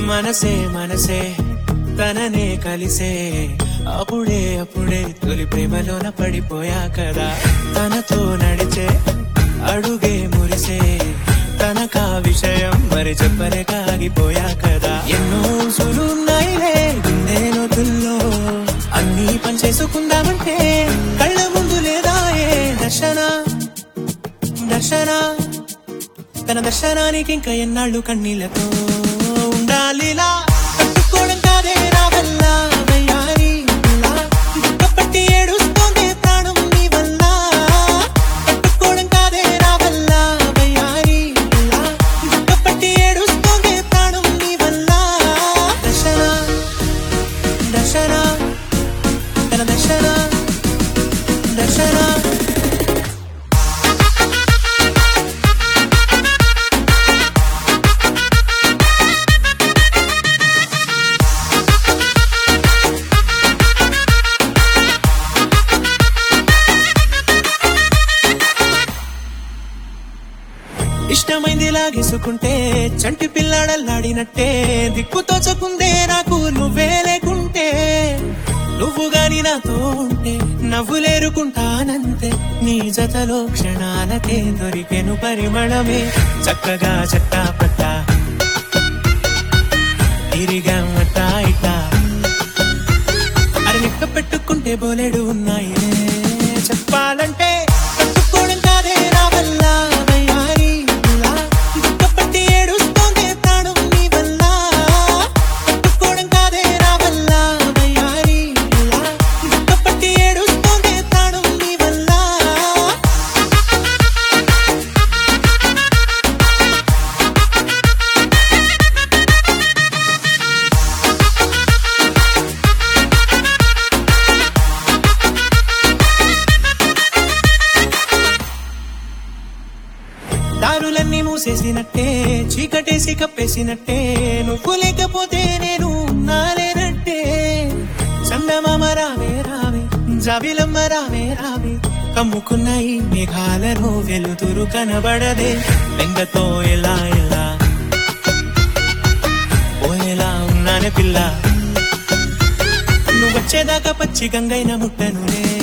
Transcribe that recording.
మనసే మనసే తననే కలిసే అప్పుడే అప్పుడే తొలి ప్రేమలోన పడిపోయా కదా తనతో నడిచే అడుగే మురిసే తనకా విషయం మరి చెప్పనే కాగిపోయా కదా ఎన్నో సులున్నాయిలే గుండె లోతుల్లో అన్నీ పనిచేసుకుందామంటే కళ్ళ ముందు లేదా ఏ దర్శన దర్శన తన దర్శనానికి ఇంకా ఎన్నాళ్ళు కన్నీళ్లతో ఉండాలిలా తట్టుకోవడం కాదే రావల్ల వయ్యారి ఇలా దుఃఖపట్టి ఏడుస్తోంది ప్రాణం నీ వల్ల తట్టుకోవడం కాదే రావల్ల వయ్యారి ఇలా దుఃఖపట్టి ఏడుస్తోంది ప్రాణం నీ వల్ల దర్శన దర్శన తన దర్శన దర్శన ఇష్టమైంది లాగేసుకుంటే చంటి పిల్లాడల్లాడినట్టే దిక్కు తోచకుందే నాకు నువ్వే లేకుంటే నువ్వు గాని నాతో ఉంటే నవ్వులేరుకుంటానంతే నీ జతలో క్షణాలకే దొరికెను పరిమళమే చక్కగా చట్టా పట్టా తిరిగామట్టా ఇట్టా అరే లెక్క పెట్టుకుంటే బోలెడు ఉన్నాయి చెప్పాలంటే తట్టుకోవడం కాదే రావల్ల వయ్యారి ఇలా దుఃఖపట్టి ఏడుస్తోంది ప్రాణం నీ వల్ల తట్టుకోవడం కాదే రావల్ల వయ్యారి ఇలా దుఃఖపట్టి ఏడుస్తోంది ప్రాణం నీ వల్ల దారులన్నీ మూసేసినట్టే చీకటేసి కప్పేసినట్టే నువ్వు లేకపోతే నేను నాలేనట్టే చందమామ రావే రావే జాబిలమ్మ రావే రావే కమ్ముకున్న ఈ మేఘాలను వెలుతురు కనబడదే బెంగతో ఎలా ఎలా ఓ ఎలా ఉన్నానే పిల్ల నువ్వు వచ్చేదాకా పచ్చి గంగైన ముట్టనులే